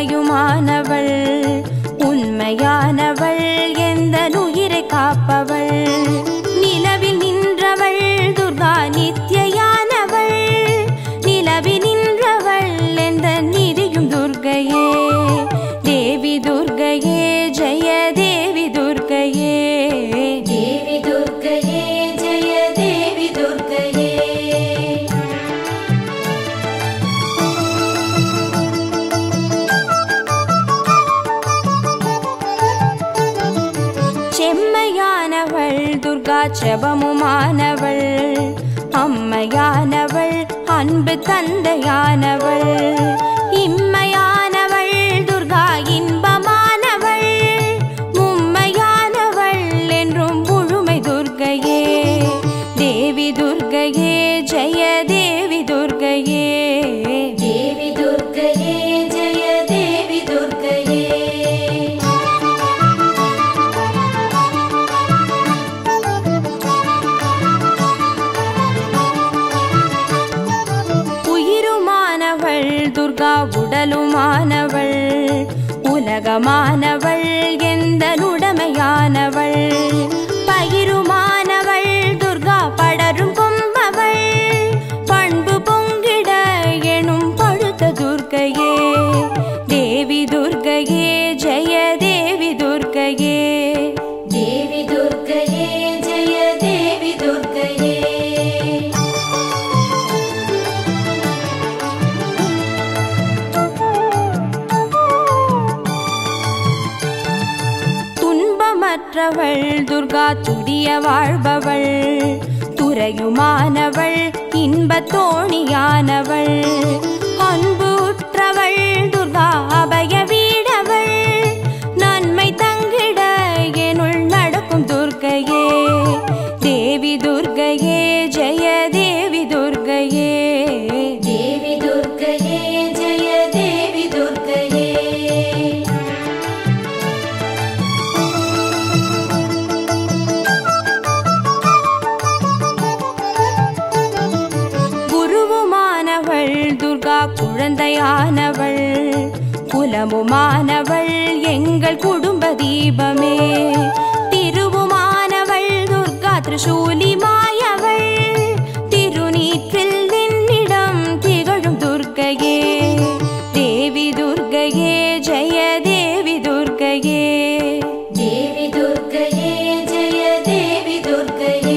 தாயுமானவள் உண்மையானவள் எந்த உயிரை காப்பவள் நிலவில் நின்றவள் துர்கா நித்யயானவள் நிலவில் நின்றவள் எந்த நிதியும் துர்கையே தேவி துர்கையே ஜெய தேவி துர்கையே தேவி துர்க்கையே ஜெய தேவி துர்க்கையே செம்மையானவள் துர்கா செபமுமானவள் அம்மையானவள் அன்பு தந்தையானவள் இம்மையானவள் துர்கா இன்பமானவள் மும்மையானவள் என்றும் முழுமை துர்கையே தேவி துர்கையே ஜெய தேவி துர்கையே தேவி துர்க்கையே ஜெய தேவி துர்க்கையே உயிருமானவள் துர்கா உடலுமானவள் உலகமானவள் எந்த உடமையானவள் பயிருமானவள் துர்கா படரும் கொம்பவள் பண்பு பொங்கிட எனும் பழுத்த துர்க்கையே தேவி துர்க்கையே ஜெய தேவி துர்க்கையே தேவி துர்க்கையே ஜெய தேவி துர்க்கையே துன்பமற்றவள் துர்கா துடிய வாழ்பவள் துறையுமானவள் இன்பத் தோணியானவள் அன்பு உற்றவள் துர்கா அபய வீடவள் நன்மை தங்கிட எனுள் நடக்கும் துர்க்கையே தேவி துர்க்கையே ஜெய தேவி துர்க்கையே தேவி துர்க்கையே ஜெய தேவி துர்க்கையே குருவுமானவள் துர்கா குழந்தையானவள் குலமுமானவள் எங்கள் குடும்ப தீபமே திருவுமானவள் துர்கா திரிசூலி மாயவள் திருநீற்றில் நின்னிடம் திகழும் துர்க்கையே தேவி துர்க்கையே ஜெய தேவி துர்க்கையே தேவி துர்க்கையே ஜெய தேவி துர்க்கையே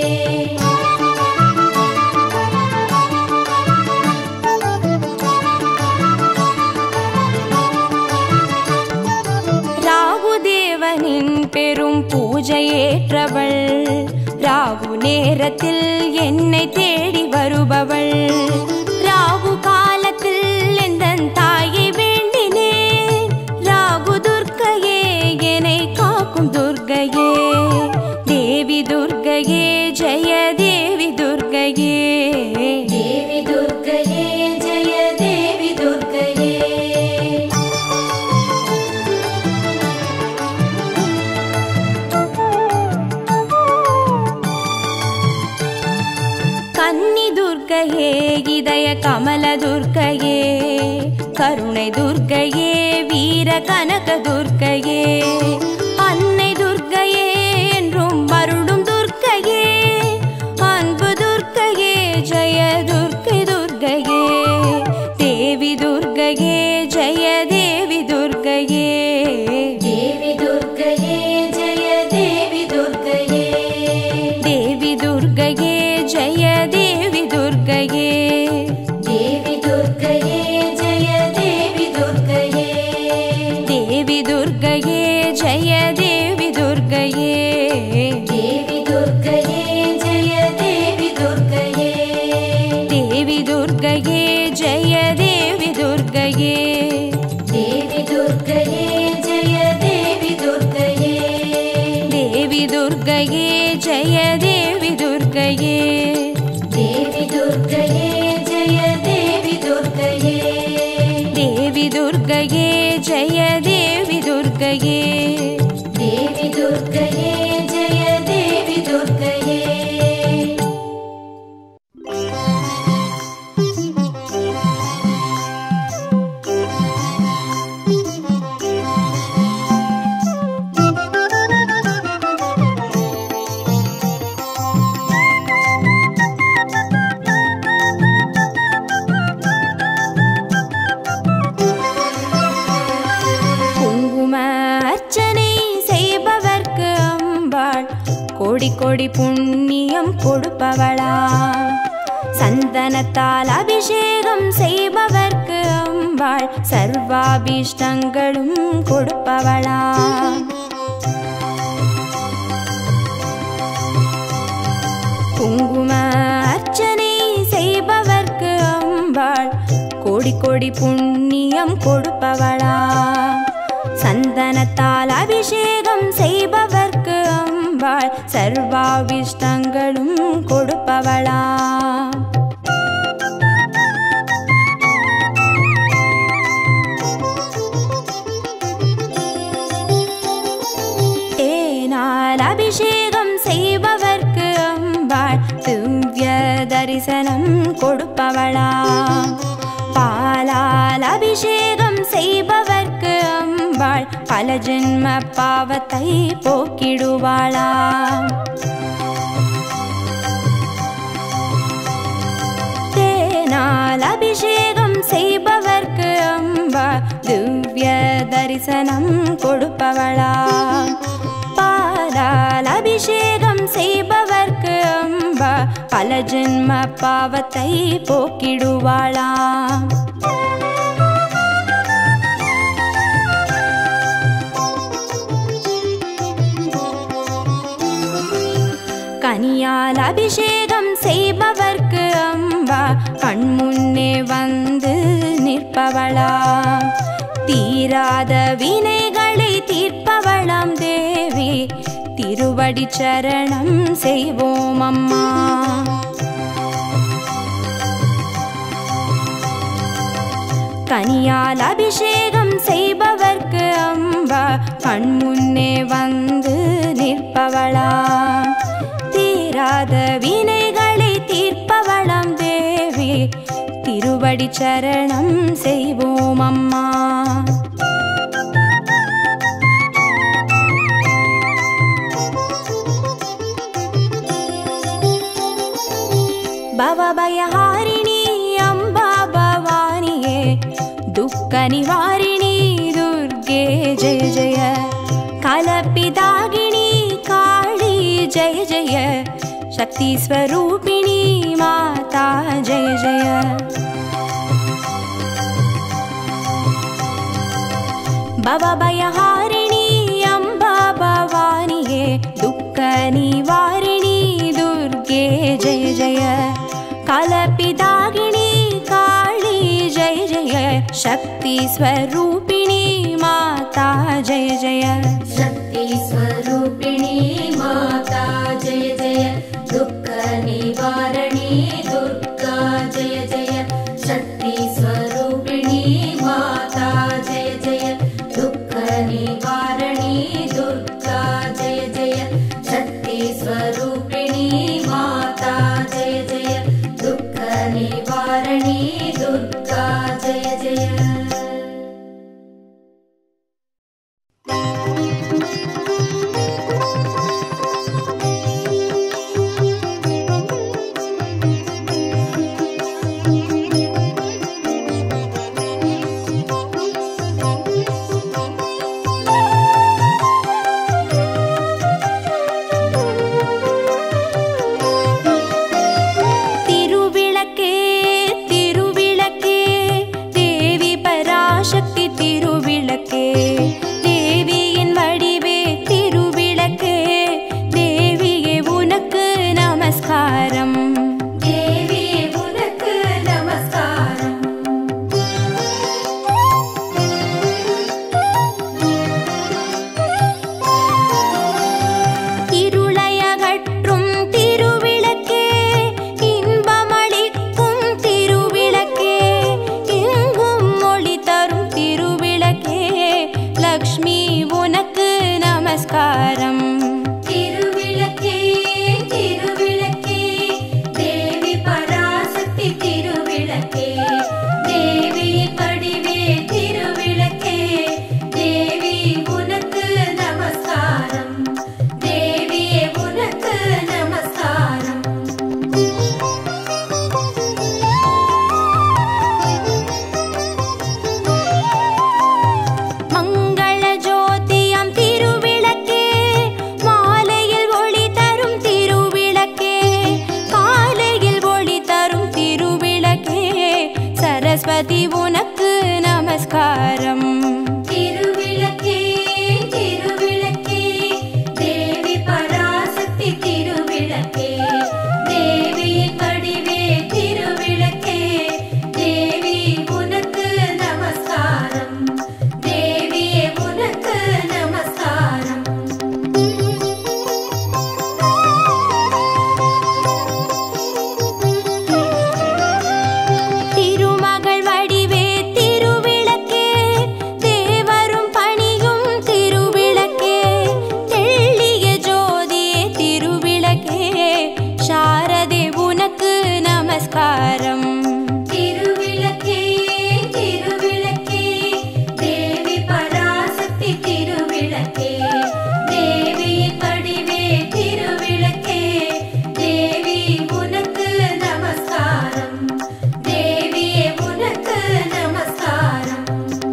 ராகுதேவனின் பெரும் பூஜையேற்றவள் ராகு நேரத்தில் என்னை தேடி வருபவள் ராகு காலத்தில் எந்தன் தாயை வேண்டினேன் ராகு துர்க்கையே என்னை காக்கும் துர்க்கையே தேவி துர்க்கையே ஜெய தேவி துர்க்கையே தேவி துர்க்கையே ஜெய தேவி துர்க்கையே கன்னி துர்க்கையே இதய கமல துர்க்கையே கருணை துர்க்கையே வீர கனக துர்க்கையே அன்னை துர்க்கையே என்றும் மருளும் துர்க்கையே அன்பு துர்க்கையே ஜெய துர்க்கை துர்க்கையே தேவி துர்க்கையே ஜெய தேவி துர்க்கையே தேவி துர்க்கையே ஜெய தேவி துர்க்கையே தேவி துர்க்கையே ஜெய தேவி துர்க்கையே தேவி துர்க்கையே ஜெய தேவி துர்க்கையே தேவி துர்க்கையே ஜெய தேவி துர்க்கையே தேவி துர்க்கையே ஜெய தேவி துர்க்கையே தேவி துர்க்கையே ஜெய தேவி துர்க்கையே தேவி துர்க்கையே ஜெய தேவி துர்க்கையே தேவி துர்க்கையே ஜெய தேவி துர்க்கையே கோடி கோடி புண்ணியம் கொடுப்பவளா சந்தனத்தால் அபிஷேகம் செய்பவர்க்கு அம்பாள் சர்வாபிஷ்டங்களும் கொடுப்பவளா குங்கும அர்ச்சனை செய்பவர்க்கு அம்பாள் கோடி கோடி புண்ணியம் கொடுப்பவளா சந்தனத்தால் அபிஷேகம் செய்பவர்க்கு அம்பாள் சர்வாவிஷ்டங்களும் கொடுப்பவளா தேனால் அபிஷேகம் செய்பவர்க்கு அம்பாள் திவ்ய தரிசனம் கொடுப்பவளா பாலால் அபிஷேகம் செய்பவர்க்கு அம்பாள் பல ஜென்ம பாவத்தை போக்கிடுவாளா தேனால் அபிஷேகம் செய்பவர்க்கு அம்பா திவ்ய தரிசனம் கொடுப்பவளா பாலால் அபிஷேகம் செய்பவர்க்கு அம்பா பல ஜென்ம பாவத்தை போக்கிடுவாளா கனியால் அபிஷேகம் செய்பவர்க்கு அம்பா கண்முன்னே வந்து நிற்பவளா தீராத வினைகளை தீர்ப்பவளாம் தேவி திருவடி சரணம் செய்வோம் அம்மா கனியால் அபிஷேகம் செய்பவர்க்கு அம்பா கண்முன்னே வந்து நிற்பவளா தீராத வினைகளை தீர்ப்பவளாம் தேவி திருவடி சரணம் செய்வோம் அம்மா பவபயஹாரிணி அம்பா பவானியே துக்க நிவாரிணி துர்கே ஜெய ஜெய கலப்பிதாகினி காளி ஜெய ஜெய சக்தி ஸ்வரூபிணி மாதா ஜெய ஜெய பவபயஹாரிணி அம்பா பவானியே துக்க நிவாரிணி துர்கே ஜெய ஜெய கலப்பிதாகினி காளி ஜெய ஜெய சக்தி ஸ்வரூபிணி மாதா ஜெய ஜெய शक्ति स्वरूपिणी माता जय जय दुःख निवारणी दुर्गा जय जय शक्ति स्वरूपिणी माता जय जय दुःख निवारणी दुर्गा जय जय शक्ति स्वरूपिणी माता जय जय दुःख निवारणी दुर्गा जय जय Thank சரஸ்வதி உனக்கு நமஸ்காரம் திருவிளக்கே திருவிளக்கே தேவி பராசக்தி திருவிளக்கே தேவியின் வடிவே திருவிளக்கே தேவி உனக்கு நமஸ்காரம் தேவியே உனக்கு நமஸ்காரம் திருமகள் வடிவே திருவிளக்கே தேவரும் பணியும் திருவிளக்கே தெள்ளிய ஜோதியே திருவிளக்கே சாரதே உனக்கு நமஸ்காரம் திருவிளக்கே திருவிளக்கே தேவி பராசக்தி திருவிளக்கே தேவியின் வடிவே திருவிளக்கே தேவி உனக்கு நமஸ்காரம் தேவியே உனக்கு நமஸ்காரம்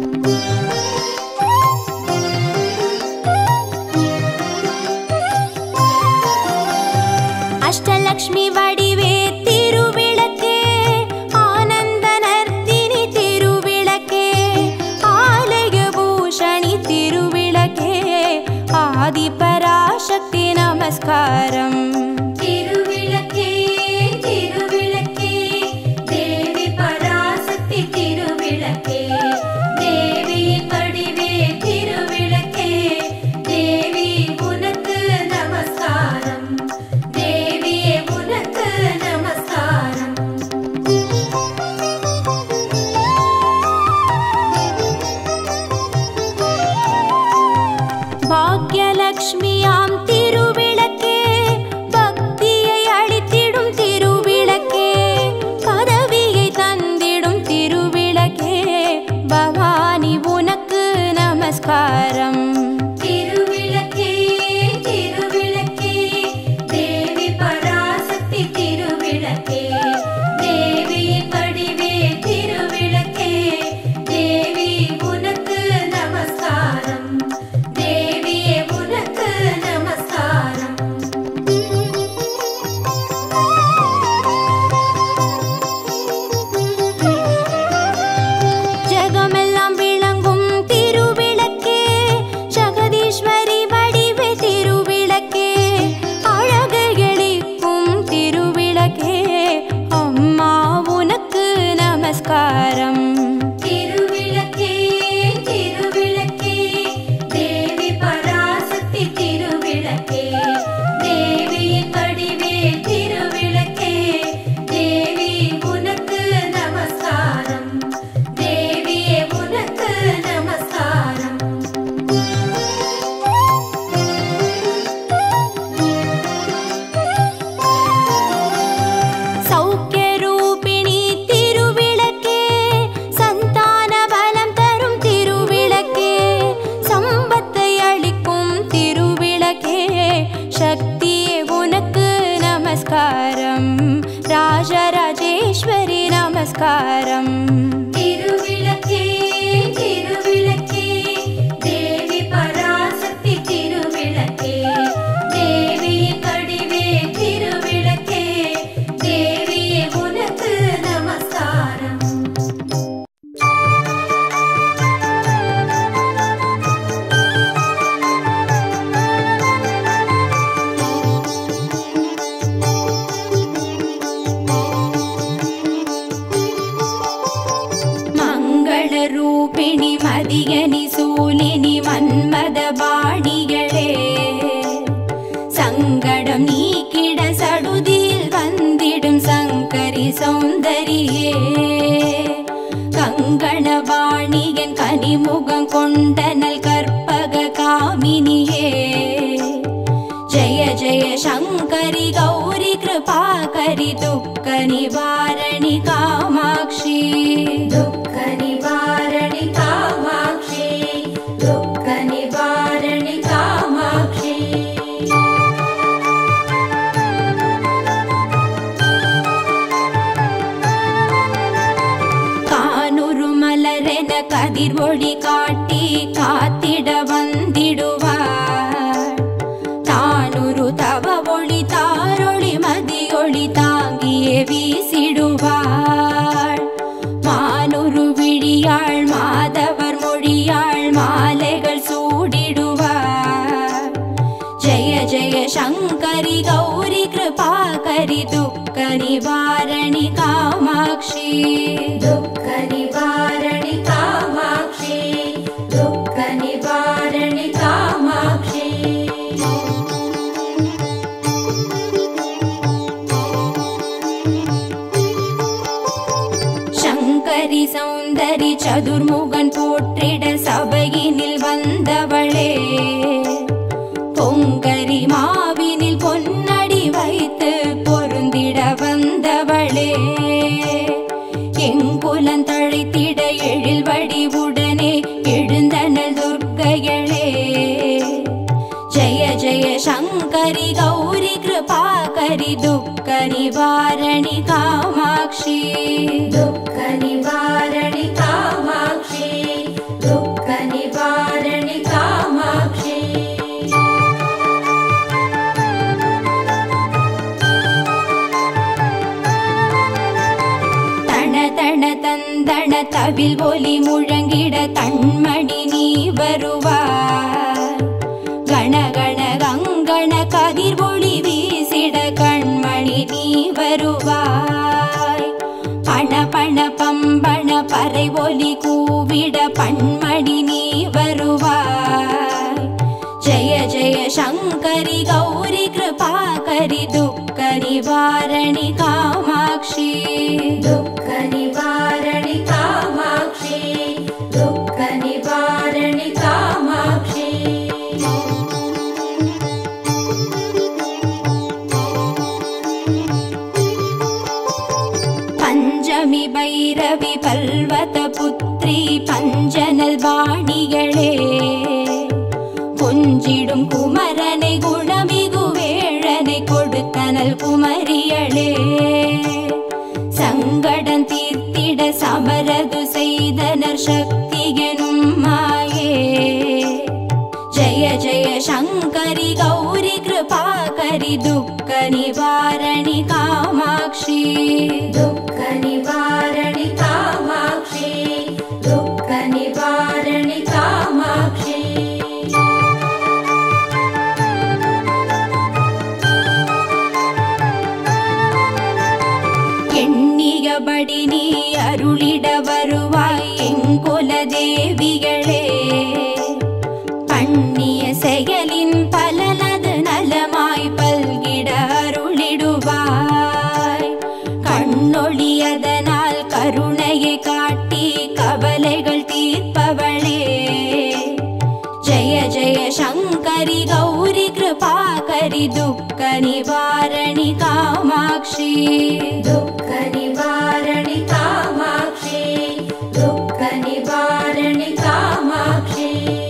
அஷ்டலக்ஷ்மி வடிவே திருவிளக்கே ஆனந்த நர்த்தினி திருவிளக்கே ஆலய பூஷணி திருவிளக்கே ஆதிபராசக்தி நமஸ்காரம் திருவிளக்கே திருவிளக்கே தேவி பராசக்தி திருவிளக்கே தேவியின் வடிவே திருவிளக்கே தேவி உனக்கு நமஸ்காரம் தேவியே உனக்கு நமஸ்காரம் பாக்யலக்ஷ்மியாம் திருவிளக்கே பக்தியை அளித்திடும் திருவிளக்கே பதவியை தந்திடும் திருவிளக்கே பவானி உனக்கு நமஸ்காரம் திருவிளக்கே திருவிளக்கே தேவி பராசக்தி திருவிளக்கே தேவியின் வடிவே திருவிளக்கே தேவி உனக்கு நமஸ்காரம் தேவியே உனக்கு நமஸ்காரம் ஜெகமெல்லாம் விளங்கும் திருவிளக்கே ஜெகதீஸ்வரி வடிவே திருவிளக்கே அழகு எளிக்கும் திருவிளக்கே அம்மா உனக்கு நமஸ்காரம் திருவிளக்கே திருவிளக்கே தேவி பராசக்தி திருவிளக்கே தேவியின் வடிவே திருவிளக்கே தேவி உனக்கு நமஸ்காரம் தேவியே உனக்கு நமஸ்காரம் சௌக்கியரூபிணி திருவிளக்கே சந்தான பலம் தரும் திருவிளக்கே சம்பத்தை அளிக்கும் திருவிளக்கே சக்தியே உனக்கு நமஸ்காரம் ராஜராஜேஸ்வரி நமஸ்காரம் திருவிளக்கே திருவிளக்கே தேவி பராசக்தி திருவிளக்கே தேவியின் வடிவே திருவிளக்கே தேவியே உனக்கு நமஸ்காரம் மங்களரூபிணி மதியனி சூலினி மன்மத பாணிகளே சங்கடம் நீக்கிட சடுதியில் வந்திடும் சங்கரி சௌந்தரியே கங்கணவாணியன் கனிமுகம் கொண்டனல் கற்பக காமினியே ஜய ஜய சங்கரி கௌரி கிருபாகரி துக்க நிவாரணி காமாட்சி துக்க நிவாரணி காமாட்சி துக்க நிவாரணி காமாட்சி கானுரு மலரென கதிர் ஒளி காட்டி காத்திட வந்திடுவார் தானுரு தவ ஒளி தாரொளி மதியொளி தாங்கியே வீசிடுவாள் மானுரு निवारणि कामाक्षी दुःखनिवारणि कामाक्षी दुःखनिवारणि कामाक्षी சங்கரி சௌந்தரி சதுர்முகன் போற்றிட சபையினில் வந்தவளே பொங்கரி மாவினில் பொன்னடி வைத்து பொருந்திட வந்தவளே எங்குலன் தழைத்திட எழில் வடிவுடனே எழுந்தனல் துர்க்கையளே ஜய ஜய சங்கரி கௌரி கிருபாகரி துக்க நிவாரணி காமாட்சி दुःखनिवारणि कामाक्षी दुःखनिवारणि कामाक्षी தண தண தந்தண தவில் ஒலி முழங்கிட தன்மணி நீ வருவாய் கண கண கங்கண கதிர் ஒளி வீசிட கண்மணி நீ வருவாய் பண பண பம்பண பறை ஒலி கூவிட பண்மணி நீ வருவாய் ஜய ஜய சங்கரி கௌரி கிருபாகரி துக்க நிவாரணி காமாட்சி दुःखनिवारणि कामाक्षी दुःखनिवारणि कामाक्षी பஞ்சமி பைரவி பல்வத புத்ரி பஞ்சனல் வாணிகளே கொஞ்சிடும் குமரனை குணமிகு வேழனை கொடுத்தனல் குமரியளே சங்கடம் தீர்த்திட சமரது செய்தனர் சக்தி எனும் மாயே ஜய ஜய சங்கரி கௌரி கிருபாகரி துக்க நிவாரணி காமாட்சி दुःखनिवारणि कामाक्षी दुःखनिवारणि कामाक्षी எண்ணியபடி நீ அருளிட வருவாய் எங்குல தேவிகளே பண்ணிய செயலின் பலனது நலமாய் பல்கிட அருளிடுவாய் கண்ணொழியதனால் கருணையை காட்டி கவலைகள் தீர்ப்பவளே ஜய ஜய சங்கரி கௌரி கிருபாகரி துக்க நிவாரணி காமாட்சி दुःखनिवारणि कामाक्षी दुःखनिवारणि कामाक्षी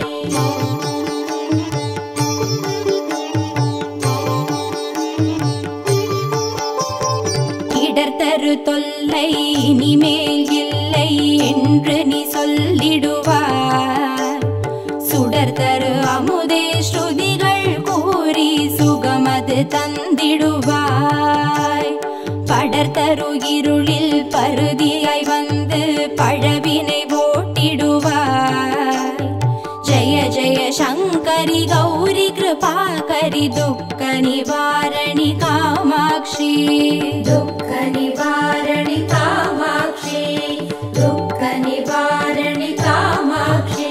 இடர்தரு தொல்லை இனிமேல் இல்லை என்று நீ சொல்லிடுவார் சுடர் தரு அமுதே ஸ்ருதிகள் கூறி சுகமது தந்திடுவாய் படர் தரு இருளில் பருதியாய் வந்து பழவினை ஓட்டிடுவாய் ஜய ஜய சங்கரி கௌரி கிருபாகரி துக்க நிவாரணி காமாட்சி दुःखनिवारणि कामाक्षी दुःखनिवारणि कामाक्षी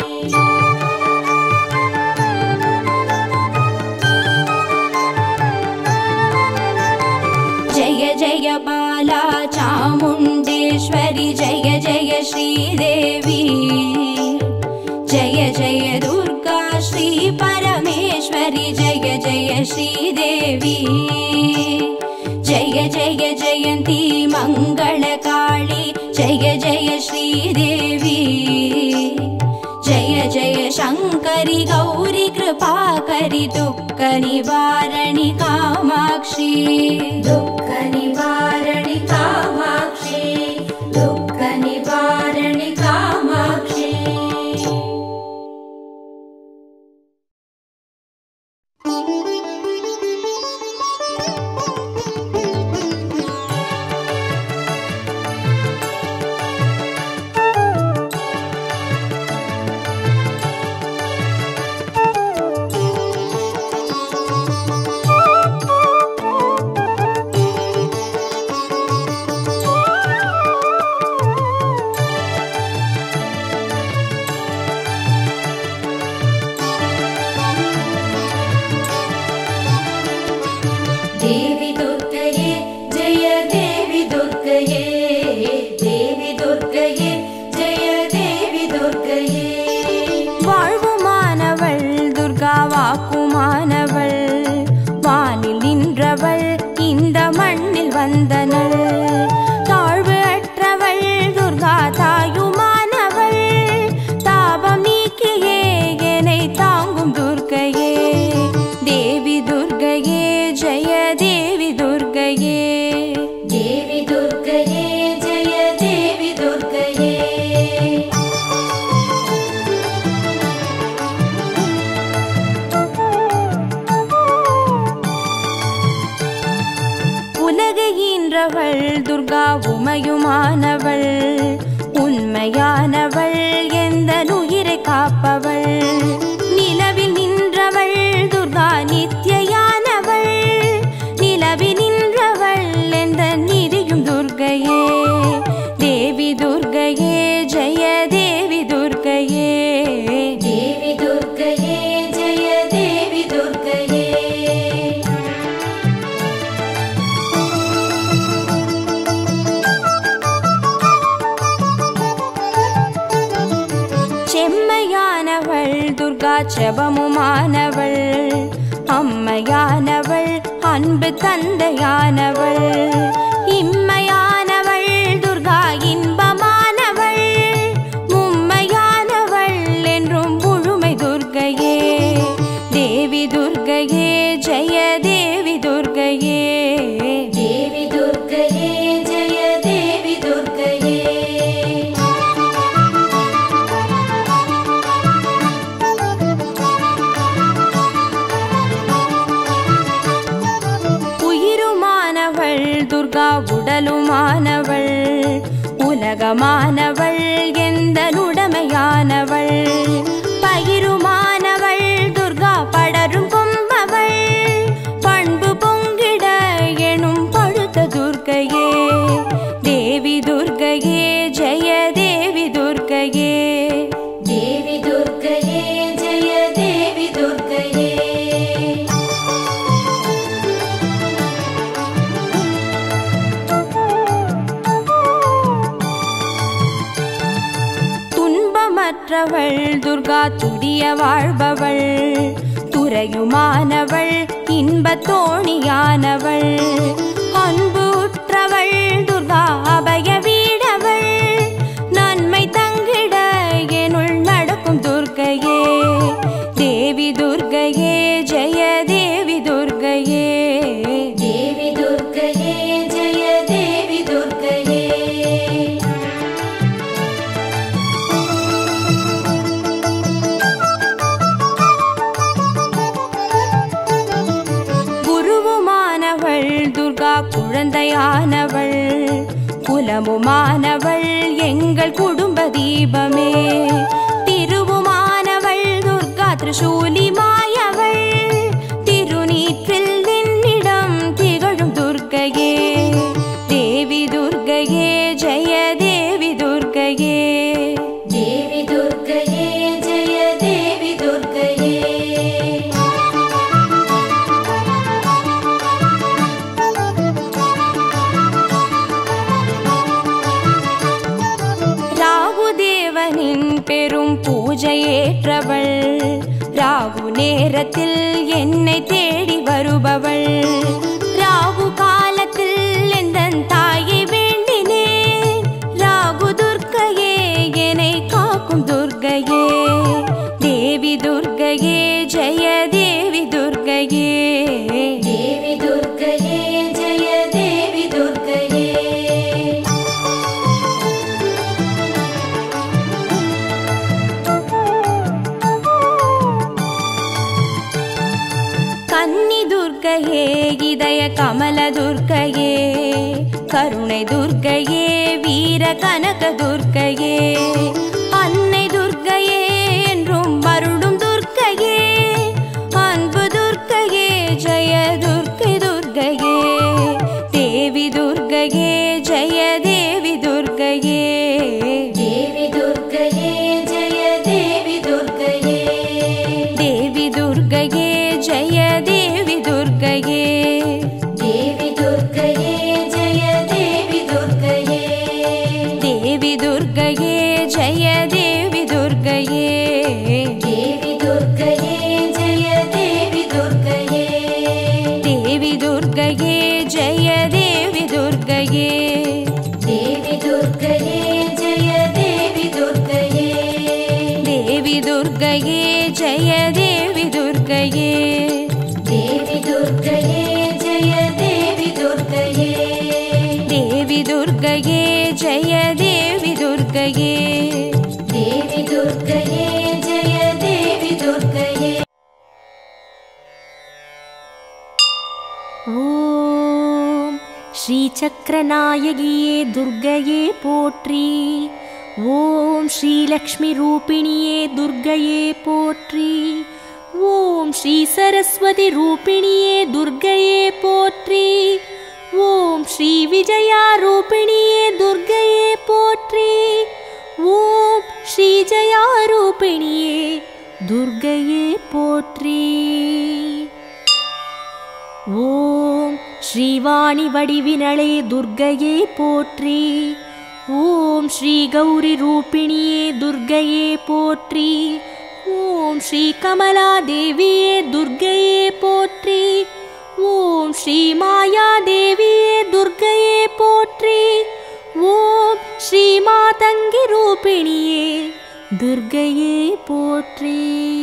जय जय बाला चामुण्डेश्वरि जय जय श्रीदेवी जय जय दुर्गा श्री परमेश्वरि जय जय श्रीदेवी जय जय जयन्ती मङ्गलकाळी जय जय श्रीदेवी जय जय शङ्करि गौरि कृपाकरि दुःख निवारणि कामाक्षी दुःखनिवारणि कामाक्षी दुःखनिवारणि कामाक्षी Thank துர்க்கையே தேவி துர்க்கையே ஜெய தேவி துர்க்கையே வாழ்வுமானவள் துர்கா வாக்குமானவள் வானில் நின்றவள் இந்த மண்ணில் வந்தனள் தாழ்வு அற்றவள் துர்கா தாயுமானவள் தாபம் நீக்கியே என்னை தாங்கும் துர்க்கையே தேவி துர்க்கையே ஜெய தேவி துர்க்கையே தேவி துர்க்கையே ஜெய தேவி துர்க்கையே உலகை ஈன்றவள் துர்கா உமையுமானவள் உண்மையானவள் எந்த உயிரை காப்பவள் நிலவில் நின்றவள் துர்கா நித்யயானவள் நிலவில் நின்றவள் எந்த நிதியும் துர்கையே தேவி துர்கையே ஜெய தேவி துர்கையே தேவி துர்க்கையே ஜெய தேவி துர்க்கையே செம்மையானவள் துர்கா செபமுமானவள் அம்மையானவள் அன்பு தந்தையானவள் இம்மையானவள் துர்கா இன்பமானவள் மும்மையானவள் என்றும் முழுமை துர்கையே தேவி துர்கையே ஜெய தேவி துர்கையே தேவி துர்க்கையே ஜெய தேவி துர்க்கையே உயிருமானவள் துர்கா உடலுமானவள் உலகமானவள் எந்த நுடமையானவள் பயிருமானவள் துர்கா படரும் கொம்பவள் பண்பு பொங்கிட எனும் பழுத்த துர்க்கையே தேவி துர்க்கையே ஜெய தேவி துர்க்கையே தேவி துர்க்கையே ஜெய தேவி துர்க்கையே துன்பமற்றவள் துர்கா துடிய வாழ்பவள் துறையுமானவள் இன்பத் தோணியானவள் அன்பு உற்றவள் துர்கா அபய வீடவள் நன்மை தங்கிட எனுள் நடக்கும் துர்க்கையே தேவி துர்க்கையே ஜெய தேவி துர்க்கையே தேவி துர்க்கையே ஜெய தேவி துர்க்கையே குருவுமானவள் துர்கா குழந்தையானவள் குலமுமானவள் எங்கள் குடும்ப தீபமே திருவுமானவள் துர்கா திரிசூலி மாயவள் திருநீற்றில் என்னிடம் திகழும் துர்க்கையே தேவி துர்க்கையே ஜெய தேவி துர்க்கையே தேவி துர்க்கையே ஜெய தேவி துர்க்கையே ராகுதேவனின் பெரும் பூஜையேற்றவள் ராகு நேரத்தில் என்னை தேடி வருபவள் ராகு காலத்தில் எந்தன் தாயை வேண்டினேன் ராகு துர்க்கையே என்னை காக்கும் துர்க்கையே தேவி துர்க்கையே ஜெய தேவி துர்க்கையே தேவி துர்க்கையே ஜெய தேவி துர்க்கையே கன்னி துர்க்கையே இதய கமல துர்க்கையே கருணை துர்க்கையே வீர கனக துர்க்கையே அன்னை துர்க்கையே என்றும் வருடும் துர்க்கையே அன்பு துர்க்கையே ஜெய துர்க்கை துர்க்கையே தேவி துர்க்கையே ஜெய தேவி துர்க்கையே தேவி துர்க்கையே ஜெய தேவி துர்க்கையே தேவி துர்க்கையே ஜெய தேவி துர்க்கையே தேவி துர்க்கையே ஜெய தேவி துர்க்கையே दुर्गये देवि दुर्गये जय देवि दुर्गये देवि दुर्गये जय देवि दुर्गये देवि दुर्गये जय देवि दुर्गये देवि दुर्गये जय देवि दुर्गये देवि दुर्गये जय देवि दुर्गये ஓம் ஸ்ரீ சக்கரநாயகியே துர்க்கையே போற்றி ஓம் ஸ்ரீ லக்ஷ்மி ரூபிணியே துர்க்கையே போற்றி ஓம் ஸ்ரீ சரஸ்வதி ரூபிணியே துர்க்கையே போற்றி ஓம் ஸ்ரீ விஜயா ரூபிணியே துர்க்கையே போற்றி ஓம் ஸ்ரீ ஜயா ரூபிணியே துர்க்கையே போற்றி ஓம் ஸ்ரீவாணி வடிவினளே துர்க்கையே போற்றி ஓம் ஸ்ரீ கௌரி ரூபிணியே துர்க்கையே போற்றி ஓம் ஸ்ரீ கமலா தேவியே துர்க்கையே போற்றி ஓம் ஸ்ரீ மாயா தேவியே துர்க்கையே போற்றி ஓம் ஸ்ரீ மாதங்கி ரூபிணியே துர்க்கையே போற்றி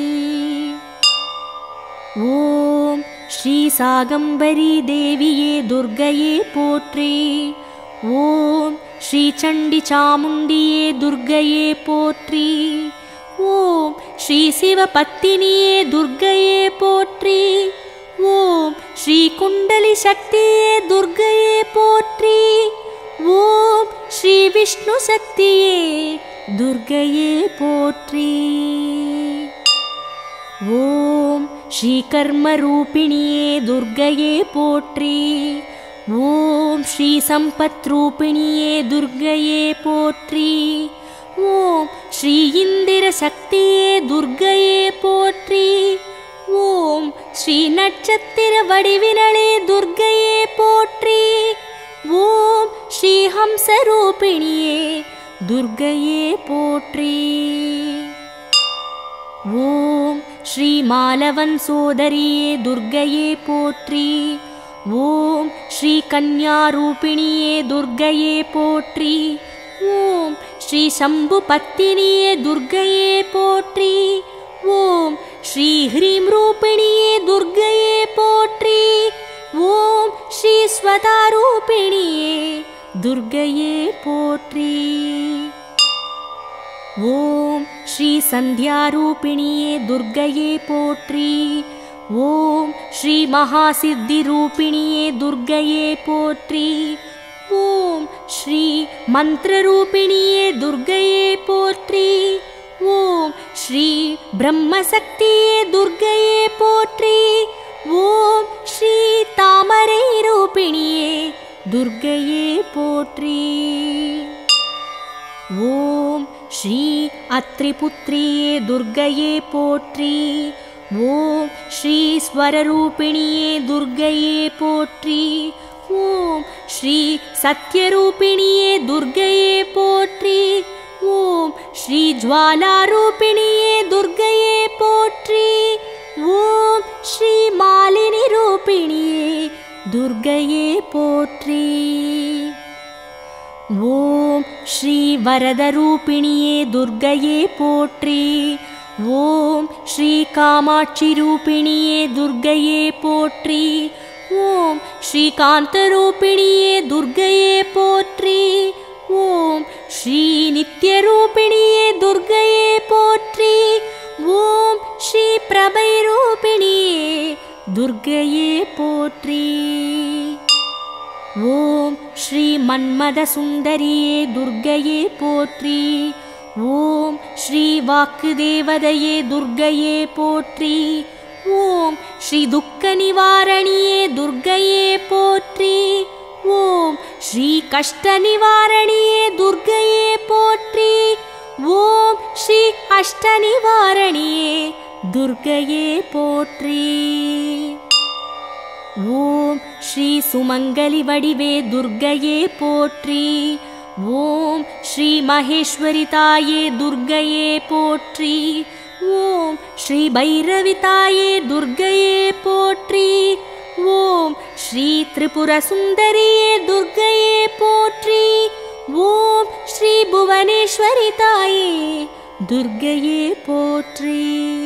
ஓம் ஸ்ரீ சாகம்பரி தேவியே துர்க்கையே போற்றி ஓம் ஸ்ரீ சண்டி சாமுண்டியே துர்க்கையே போற்றி ஓம் ஸ்ரீ சிவபத்தினியே துர்க்கையே போற்றி ஓம் ஸ்ரீ குண்டலி சக்தியே துர்க்கையே போற்றி ஓம் ஸ்ரீ விஷ்ணு சக்தியே துர்க்கையே போற்றி ஓம் ஸ்ரீகர்மரூபிணியே துர்க்கையே போற்றி ஓம் ஸ்ரீ சம்பத் ரூபிணியே துர்க்கையே போற்றி ஓம் ஸ்ரீ இந்திர சக்தியே துர்க்கையே போற்றி ஓம் ஸ்ரீ நட்சத்திர வடிவினளே துர்க்கையே போற்றி ஓம் ஸ்ரீ ஹம்சரூபிணியே துர்க்கையே போற்றி ஓம் ஸ்ரீ மாலவன் சோதரியே துர்க்கையே போற்றி ஓம் ஸ்ரீ கன்யாரூபிணியே துர்க்கையே போற்றி ஓம் ஸ்ரீ சம்பு பத்தினியே துர்க்கையே போற்றி ஓம் ஸ்ரீ ஹ்ரீம் ரூபிணியே துர்க்கையே போற்றி ஓம் ஸ்ரீ ஸ்வதா ரூபிணியே துர்க்கையே போற்றி ஓம் ஸ்ரீ சந்தியாரூபிணியே துர்க்கையே போற்றி ஓம் ஸ்ரீ மகாசித்தி ரூபிணியே துர்க்கையே போற்றி ஓம் ஸ்ரீ மந்திரரூபிணியே துர்க்கையே போற்றி ஓம் ஸ்ரீ பிரம்மசக்தியே துர்க்கையே போற்றி ஓம் ஸ்ரீ தாமரை ரூபிணியே துர்க்கையே போற்றி ஓம் ஸ்ரீ அத்ரிபுத்ரியே துர்க்கையே போற்றி ஓம் ஸ்ரீ ஸ்வரரூபிணியே துர்க்கையே போற்றி ஓம் ஸ்ரீ சத்யரூபிணியே துர்க்கையே போற்றி ஓம் ஸ்ரீ ஜுவாலாரூபிணியே துர்க்கையே போற்றி ஓம் ஸ்ரீ மாலினி ரூபிணியே துர்க்கையே போற்றி ஓம் ஸ்ரீ வரதரூபிணியே துர்க்கையே போற்றி ஓம் ஸ்ரீ காமாட்சி ரூபிணியே துர்க்கையே போற்றி ஓம் ஸ்ரீ காந்தரூபிணியே துர்க்கையே போற்றி ஓம் ஸ்ரீ நித்யரூபிணியே துர்க்கையே போற்றி ஓம் ஸ்ரீ பிரபை ரூபிணியே துர்க்கையே போற்றி ஓம் ஸ்ரீ மன்மத சுந்தரியே துர்க்கையே போற்றி ஓம் ஸ்ரீ வாக்கு தேவதையே துர்க்கையே போற்றி ஓம் ஸ்ரீ துக்க நிவாரணியே துர்க்கையே போற்றி ஓம் ஸ்ரீ கஷ்ட நிவாரணியே துர்க்கையே போற்றி ஓம் ஸ்ரீ அஷ்ட நிவாரணியே துர்க்கையே போற்றி ஓம் ஸ்ரீ சுமங்கலி வடிவே துர்க்கையே போற்றி ஓம் ஸ்ரீ மகேஸ்வரி தாயே துர்க்கையே போற்றி ஓம் ஸ்ரீ பைரவி தாயே துர்க்கையே போற்றி ஓம் ஸ்ரீ திரிபுர சுந்தரியே துர்க்கையே போற்றி ஓம் ஸ்ரீ புவனேஸ்வரி தாயே துர்க்கையே போற்றி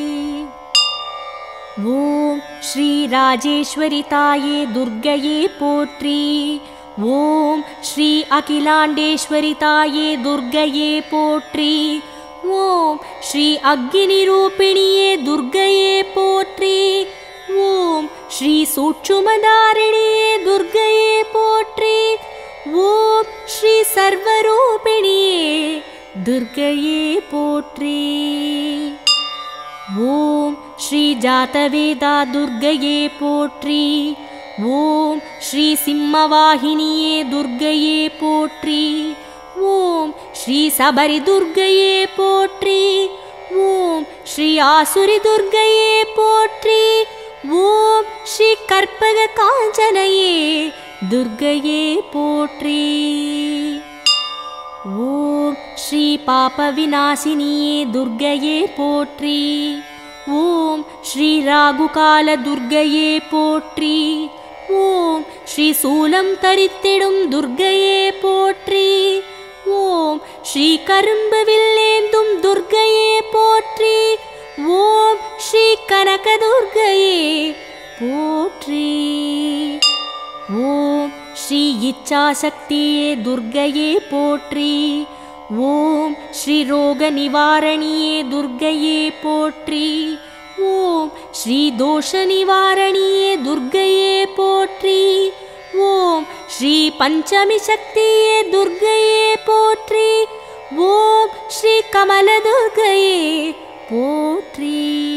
ஓம் ஸ்ரீ ராஜேஸ்வரி தாயே துர்க்கையே போற்றி ஓம் ஸ்ரீ அகிலாண்டேஸ்வரி தாயே துர்க்கையே போற்றி ஓம் ஸ்ரீ அக்னி ரூபிணியே துர்க்கையே போற்றி ஓம் ஸ்ரீ சூட்சுமதாரிணியே துர்க்கையே போற்றி ஓம் ஸ்ரீ சர்வரூபிணியே துர்க்கையே போற்றி ஓம் ஸ்ரீ ஜாதவேதா துர்க்கையே போற்றி ஓம் ஸ்ரீ சிம்மவாகினியே துர்க்கையே போற்றி ஓம் ஸ்ரீ சபரி துர்க்கையே போற்றி ஓம் ஸ்ரீ ஆசுரி துர்க்கையே போற்றி ஓம் ஸ்ரீ கற்பக காஞ்சனையே துர்க்கையே போற்றி ஓம் ஸ்ரீ பாப விநாசினியே துர்க்கையே போற்றி ஓம் ஸ்ரீ ராகுகால துர்க்கையே போற்றி ஓம் ஸ்ரீ சூலம் தரித்திடும் துர்க்கையே போற்றி ஓம் ஸ்ரீ கரும்பு வில்லேந்தும் துர்க்கையே போற்றி ஓம் ஸ்ரீ கனக துர்க்கையே போற்றி ஓம் ஸ்ரீ இச்சாசக்தியே துர்க்கையே போற்றி ஓம் ஸ்ரீ ரோக நிவாரணியே துர்க்கையே போற்றி ஓம் ஸ்ரீ தோஷ நிவாரணியே துர்க்கையே போற்றி ஓம் ஸ்ரீ பஞ்சமி சக்தியே துர்க்கையே போற்றி ஓம் ஸ்ரீ கமல துர்க்கையே போற்றி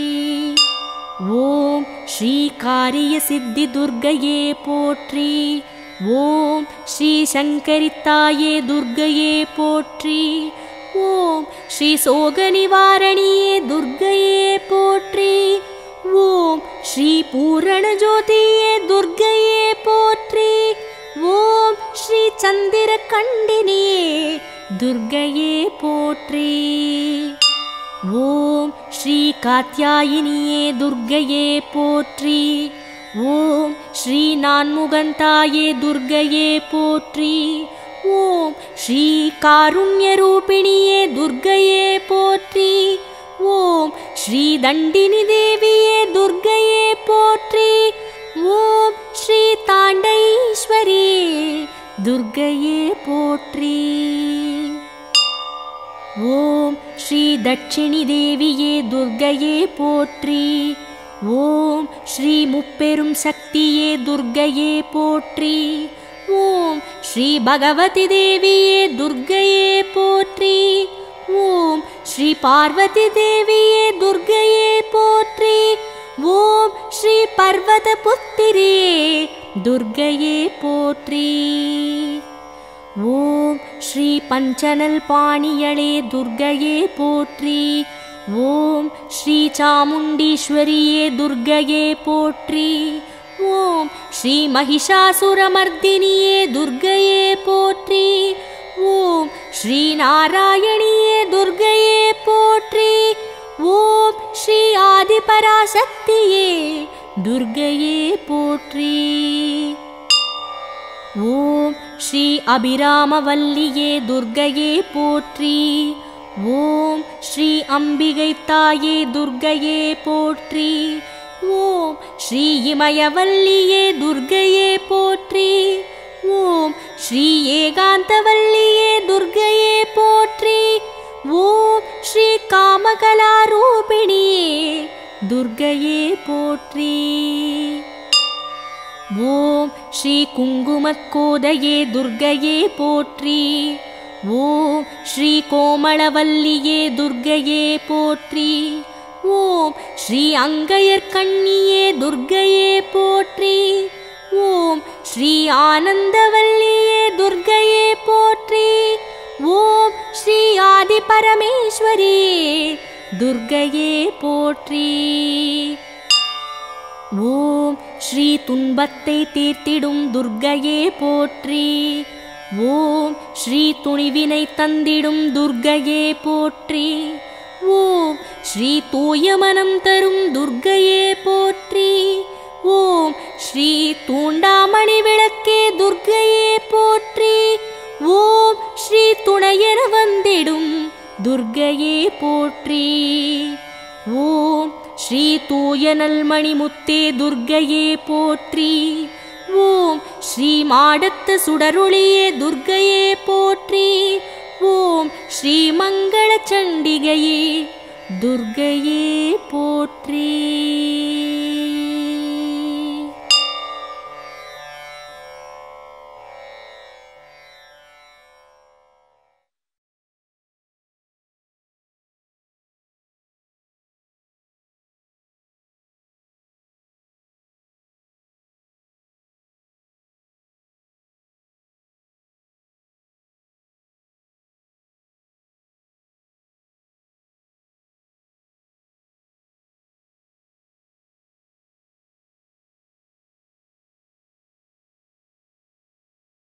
ஓம் ஸ்ரீ காரிய சித்தி துர்க்கையே போற்றி ஓம் ஸ்ரீ சங்கரித்தாயே துர்க்கையே போற்றி ஓம் ஸ்ரீ சோக நிவாரணியே துர்க்கையே போற்றி ஓம் ஸ்ரீ பூரண ஜோதியே துர்க்கையே போற்றி ஓம் ஸ்ரீ சந்திர கண்டினியே துர்க்கையே போற்றி ஓம் ஸ்ரீ காத்யாயினியே துர்க்கையே போற்றி ஓம் ஸ்ரீ நான்முகந்தாயே துர்க்கையே போற்றி ஓம் ஸ்ரீ காருண்ய ரூபிணியே துர்க்கையே போற்றி ஓம் ஸ்ரீ தண்டினி தேவியே துர்க்கையே போற்றி ஓம் ஸ்ரீ தாண்டைஸ்வரியே துர்க்கையே போற்றி ஓம் ஸ்ரீ தட்சிணி தேவியே துர்க்கையே போற்றி ஓம் ஸ்ரீ முப்பெரும் சக்தியே துர்க்கையே போற்றி ஓம் ஸ்ரீ பகவதி தேவியே துர்க்கையே போற்றி ஓம் ஸ்ரீ பார்வதி தேவியே துர்க்கையே போற்றி ஓம் ஸ்ரீ பர்வத புத்திரியே துர்க்கையே போற்றி ஓம் ஸ்ரீ பஞ்சனல் பாணியளே துர்க்கையே போற்றி ஓம் ஸ்ரீ சாமுண்டீஸ்வரியே துர்க்கையே போற்றி ஓம் ஸ்ரீ மகிஷாசுரமர்தினியே துர்க்கையே போற்றி ஓம் ஸ்ரீ நாராயணியே துர்க்கையே போற்றி ஓம் ஸ்ரீ ஆதிபராசக்தியே துர்க்கையே போற்றி ஓம் ஸ்ரீ அபிராமவல்லியே துர்க்கையே போற்றி ஓம் ஸ்ரீ அம்பிகை தாயே துர்க்கையே போற்றி ஓம் ஸ்ரீ இமயவல்லியே துர்க்கையே போற்றி ஓம் ஸ்ரீ ஏகாந்தவல்லியே துர்க்கையே போற்றி ஓம் ஸ்ரீ காமகலாரூபிணியே துர்க்கையே போற்றி ஓம் ஸ்ரீ குங்குமக்கோதையே துர்க்கையே போற்றி ஓம் ஸ்ரீ கோமளவல்லியே துர்க்கையே போற்றி ஓம் ஸ்ரீ அங்கையர்கண்ணியே துர்க்கையே போற்றி ஓம் ஸ்ரீ ஆனந்தவல்லியே துர்க்கையே போற்றி ஓம் ஸ்ரீ ஆதி பரமேஸ்வரியே துர்க்கையே போற்றி ஓம் ஸ்ரீ துன்பத்தை தீர்த்திடும் துர்க்கையே போற்றி ஓம் ஸ்ரீ துணிவினை தந்திடும் துர்க்கையே போற்றி ஓம் ஸ்ரீ தூய மனம் தரும் துர்க்கையே போற்றி ஓம் ஸ்ரீ தூண்டாமணி விளக்கே துர்க்கையே போற்றி ஓம் ஸ்ரீ துணையென வந்திடும் துர்க்கையே போற்றி ஓம் ஸ்ரீ தூயனல் மணிமுத்தே துர்க்கையே போற்றி ஓம் ஸ்ரீ மாடத்து சுடருளியே துர்க்கையே போற்றி ஓம் ஸ்ரீ மங்கள சண்டிகையே துர்க்கையே போற்றி